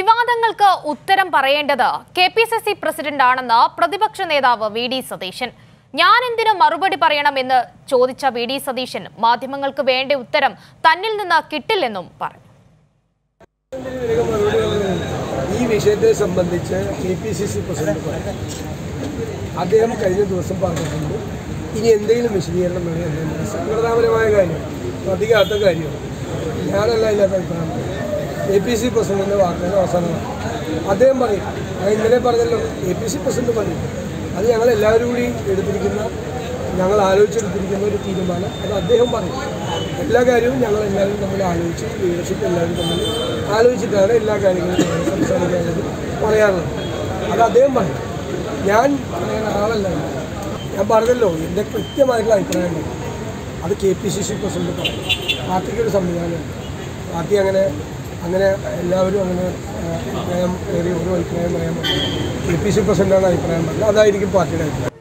വിവാദങ്ങൾക്ക് ഉത്തരം പറയേണ്ടത് കെ പി സി സി പ്രസിഡന്റാണെന്ന് പ്രതിപക്ഷ നേതാവ് വി ഡി സതീശൻ ഞാൻ എന്തിനു മറുപടി പറയണമെന്ന് ചോദിച്ച വി ഡി സതീശൻ മാധ്യമങ്ങൾക്ക് വേണ്ട ഉത്തരം തന്നിൽ നിന്ന് കിട്ടില്ലെന്നും പറഞ്ഞു ഇതിലേക്ക് മറുപടി പറയുന്നത് ഈ വിഷയത്തെ സംബന്ധിച്ച് K P C C president പറഞ്ഞു അദ്ദേഹം കഴിഞ്ഞ ദിവസം പറഞ്ഞിട്ടുണ്ട് ഇനി എന്തെങ്കിലും വിശദീകരണം വേണം എന്തെങ്കിലും സങ്കടതാപരമായ കാര്യം അധികാത്ത കാര്യമാണ് ഞാനല്ല ഇല്ലാത്ത അഭിപ്രായം കെ പി സി പ്രസിഡന്റിൻ്റെ വാക്കുകൾ അവസാനമാണ് അദ്ദേഹം പറയും ഞാൻ ഇന്നലെ പറഞ്ഞല്ലോ കെ പി സി പ്രസിഡന്റ് പറയും അത് ഞങ്ങൾ എല്ലാവരും കൂടി എടുത്തിരിക്കുന്ന ഞങ്ങൾ ആലോചിച്ചെടുത്തിരിക്കുന്ന ഒരു തീരുമാനം അത് അദ്ദേഹം പറയും എല്ലാ കാര്യവും ഞങ്ങൾ എല്ലാവരും തമ്മിൽ ആലോചിച്ച് ലീഡർഷിപ്പ് എല്ലാവരും തമ്മിൽ ആലോചിച്ചിട്ടാണ് എല്ലാ കാര്യങ്ങളും ഞങ്ങൾ സംസാരിക്കാനുള്ളത് പറയാറുള്ളത് അത് അദ്ദേഹം പറയും ഞാൻ പറയുന്ന ആളല്ല ഞാൻ പറഞ്ഞല്ലോ എൻ്റെ കൃത്യമായിട്ടുള്ള അഭിപ്രായമുണ്ട് അത് K P C C president പറയും പാർട്ടിക്കൊരു സംവിധാനമുണ്ട് പാർട്ടി അങ്ങനെ അങ്ങനെ എല്ലാവരും അങ്ങനെ ആ, അഭിപ്രായം കയറി ഓരോ അഭിപ്രായം പറയാൻ പറ്റില്ല കെ പി സി പ്രസിഡന്റാണ് അഭിപ്രായം പറഞ്ഞത് അതായിരിക്കും പാർട്ടിയുടെ അഭിപ്രായം